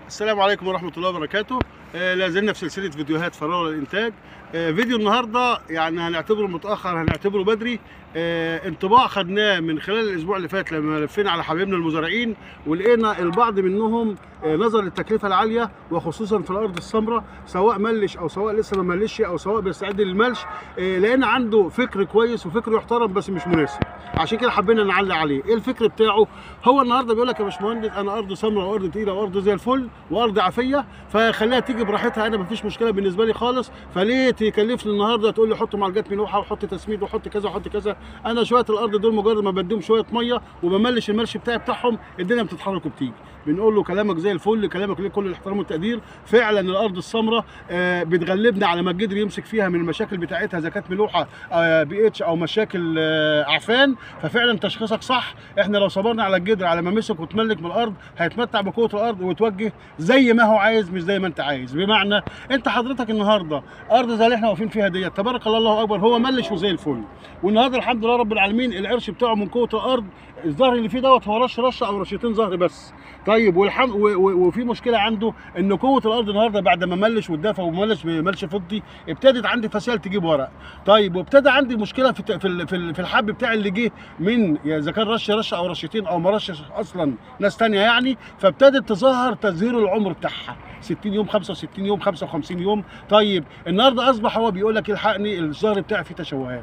السلام عليكم ورحمة الله وبركاته آه، لا زلنا في سلسلة فيديوهات فراولة الإنتاج آه، فيديو النهاردة يعني هنعتبره متأخر هنعتبره بدري آه، انطباع خدناه من خلال الأسبوع اللي فات لما لفينا على حبايبنا المزارعين ولقينا البعض منهم آه، نظر للتكلفة العالية وخصوصا في الأرض السمراء سواء ملش أو سواء لسه ما ملش أو سواء بيستعد للملش آه، لقينا عنده فكر كويس وفكر يحترم بس مش مناسب عشان كده حبينا نعلق عليه ايه الفكر بتاعه هو النهارده بيقول لك يا باشمهندس انا ارض سمراء وارض تقيله وارض زي الفل وارض عافيه فخليها تيجي براحتها انا مفيش مشكله بالنسبه لي خالص فليه تكلفني النهارده تقول لي حط معالجات ملوحه وحط تسميد وحط كذا وحط كذا انا شويه الارض دول مجرد ما بديهم شويه ميه وبملش الملش بتاعي بتاعهم الدنيا بتتحرك وبتيجي بنقول له كلامك زي الفل كلامك ليه كل الاحترام والتقدير فعلا الارض السمراء آه، بتغلبنا على ما الجدر يمسك فيها من المشاكل بتاعتها اذا كانت ملوحه بي اتش او مشاكل آه، اعفان ففعلا تشخيصك صح احنا لو صبرنا على الجدر على ما مسك وتملك من الارض هيتمتع بقوه الارض ويتوجه زي ما هو عايز مش زي ما انت عايز بمعنى انت حضرتك النهارده ارض زي اللي احنا واقفين فيها ديت تبارك الله الله اكبر هو ملش وزي الفل والنهارده الحمد لله رب العالمين العرش بتاعه من قوه الارض الظهر اللي فيه دوت هو رش رشه او رشتين ظهر بس طيب والحم و- و- وفي مشكله عنده ان قوه الارض النهارده بعد ما ملش واتدفى وملش بملش فضي ابتدت عندي فسائل تجيب ورق طيب وابتدى عندي مشكله في الت- في ال- في ال- في الحب بتاعي اللي جه من يا اذا كان رش رشه او رشتين او ما رشش اصلا ناس تانية يعني فابتدت تظهر تزهير العمر بتاعها 60 يوم 65 يوم 55 يوم طيب النهارده اصبح هو بيقول لك الحقني الظهر بتاعي فيه تشوهات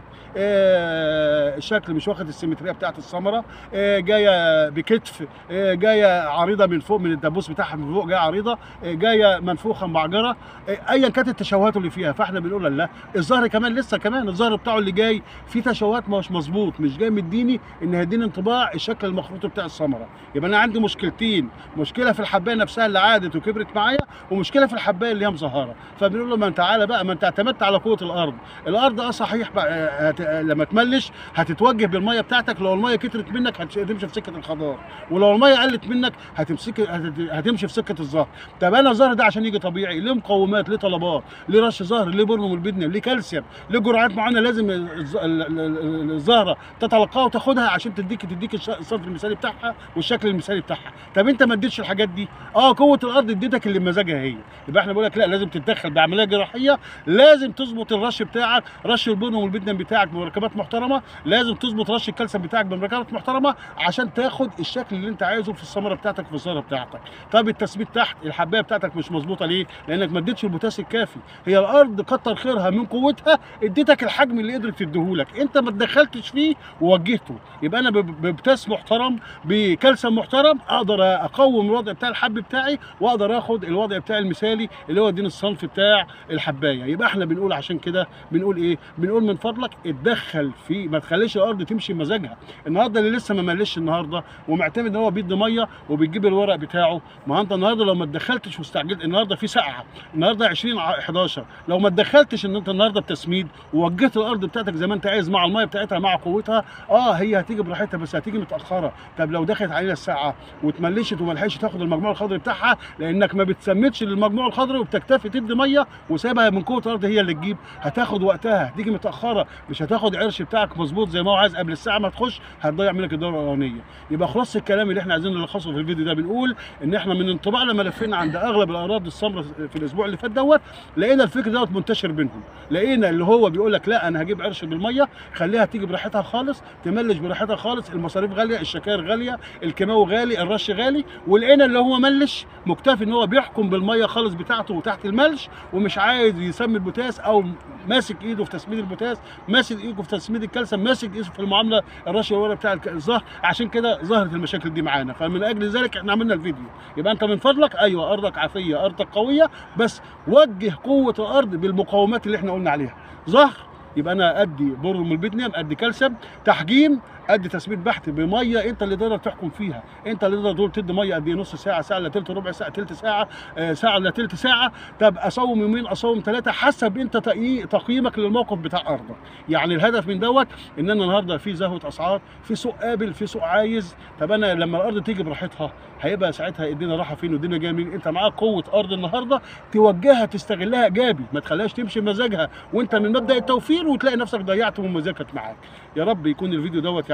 آه الشكل مش واخد السيمتريه بتاعت الثمره آه جايه بكتف آه جايه عريضه من فوق من الدبوس بتاعها من فوق جايه عريضه آه جايه منفوخه معجره آه ايا كانت التشوهات اللي فيها فاحنا بنقول لا الظهر كمان لسه كمان الظهر بتاعه اللي جاي فيه تشوهات مش مظبوط مش جاي مديني ان هيديني انطباع الشكل المخروطي بتاع الثمره يبقى انا عندي مشكلتين مشكله في الحبايه نفسها اللي عادت وكبرت معايا ومشكله في الحبايه اللي هي مزهره فبنقول له ما انت تعالى بقى ما انت اعتمدت على قوه الارض الارض اه صحيح بقى آه، هت... آه، لما تملش هتتوجه بالميه بتاعتك لو الميه كترت منك هتش- هتمشي في سكه الخضار ولو الميه قلت منك هتمسك هت... هتمشي في سكه الزهر طب انا الزهر ده عشان يجي طبيعي ليه مقومات ليه طلبات ليه رش زهر ليه برمم البدنه ليه كالسيوم ليه جرعات معينه لازم الز- ال- ال- ال- الزهره تتلقاها وتاخدها عشان تديك تديك الش- الصرف المثالي بتاعها والشكل المثالي بتاعها طب انت ما اديتش الحاجات دي اه قوه الارض اديتك اللي بمزاجها هي يبقى احنا بقول لك لا لازم تتدخل بعمليه جراحيه لازم تظبط الرش بتاعك رش البن والبدن بتاعك بمركبات محترمه لازم تظبط رش الكالسيوم بتاعك بمركبات محترمه عشان تاخد الشكل اللي انت عايزه في الثمره بتاعتك في الزهره بتاعتك طب التثبيت تحت الحبايه بتاعتك مش مظبوطه ليه لانك ما اديتش البوتاس الكافي هي الارض كتر خيرها من قوتها اديتك الحجم اللي قدرت تديهولك انت ما اتدخلتش فيه ووجهته يبقى انا ب- ببوتاس محترم بكالسيوم محترم اقدر اقوم الوضع بتاع الحب بتاعي واقدر اخد الوضع بتاعي المثالي اللي هو يديني الصنف بتاع الحبايه يبقى احنا بنقول عشان كده بنقول ايه بنقول من فضلك اتدخل في ما تخليش الارض تمشي بمزاجها النهارده اللي لسه ما ملش النهارده ومعتمد ان هو بيدي ميه وبيجيب الورق بتاعه ما انت النهارده لو ما اتدخلتش واستعجلت النهارده في سقعه النهارده 20 ع- 11 لو ما اتدخلتش ان انت النهارده بتسميد ووجهت الارض بتاعتك زي ما انت عايز مع الميه بتاعتها مع قوتها اه هي هتيجي براحتها بس هتيجي متاخره طب لو دخلت علينا الساعه واتملشت وما لحقتش تاخد المجموع الخضري بتاعها لانك ما بتسمدش للمجموع الخضري وبتكتفي تدي ميه وسايبها من قوه الارض هي اللي تجيب هتاخد وقتها هتيجي متاخره مش هتاخد عرش بتاعك مظبوط زي ما هو عايز قبل الساعه ما تخش هتضيع منك الدوره الاولانيه يبقى خلاص الكلام اللي احنا عايزين نلخصه في الفيديو ده بنقول ان احنا من انطباع لما لفينا عند اغلب الاراضي السمراء في الاسبوع اللي فات دوت لقينا الفكر دوت منتشر بينهم لقينا اللي هو بيقول لك لا انا هجيب عرش بالميه خليها تيجي براحتها خالص تملش براحتها خالص المصاريف غاليه الشكاير غاليه الكيماوي غالي الرش غالي ولقينا اللي هو ملش مكتفي ان هو بيحكم بالميه خالص بتاعته وتحت الملش ومش عايز يسمي البوتاس او ماسك ايده في تسميد البوتاس ماسك ايده في تسميد الكالسيوم ماسك ايده في المعامله الرش الورق بتاع الك- الظهر عشان كده ظهرت المشاكل دي معانا فمن اجل ذلك احنا عملنا الفيديو يبقى انت من فضلك ايوه ارضك عافيه ارضك قويه بس وجه قوه الارض بالمقاومات اللي احنا قلنا عليها ظهر يبقى انا ادي برم البدنيم ادي كالسيوم تحجيم ادي تثبيت بحت بميه انت اللي تقدر تحكم فيها انت اللي تقدر تقول تدي ميه قد ايه نص ساعه ساعه الا تلت ربع ساعه تلت ساعه آه، ساعه الا تلت ساعه طب اصوم يومين اصوم ثلاثه حسب انت تقيي- تقييمك للموقف بتاع ارضك يعني الهدف من دوت ان انا النهارده في زهوه اسعار في سوق قابل في سوق عايز طب انا لما الارض تيجي براحتها هيبقى ساعتها الدنيا رايحه فين والدنيا جايه منين انت معاك قوه ارض النهارده توجهها تستغلها ايجابي ما تخليهاش تمشي بمزاجها وانت من مبدا التوفير وتلاقي نفسك ضيعت ومزاجك معاك يا رب يكون الفيديو دوت يعني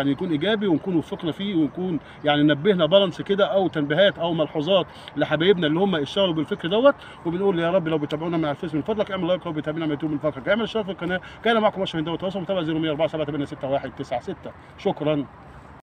يعني يكون ايجابي ونكون وفقنا فيه ونكون يعني نبهنا بالانس كده او تنبيهات او ملحوظات لحبايبنا اللي هم اشتغلوا بالفكر دوت وبنقول يا رب لو بتابعونا من على الفيس من فضلك اعمل لايك لو بتابعونا من يوتيوب من فضلك اعمل اشتراك في القناه كان معكم اشرف هنداوي تواصل متابع 0148 7196 شكرا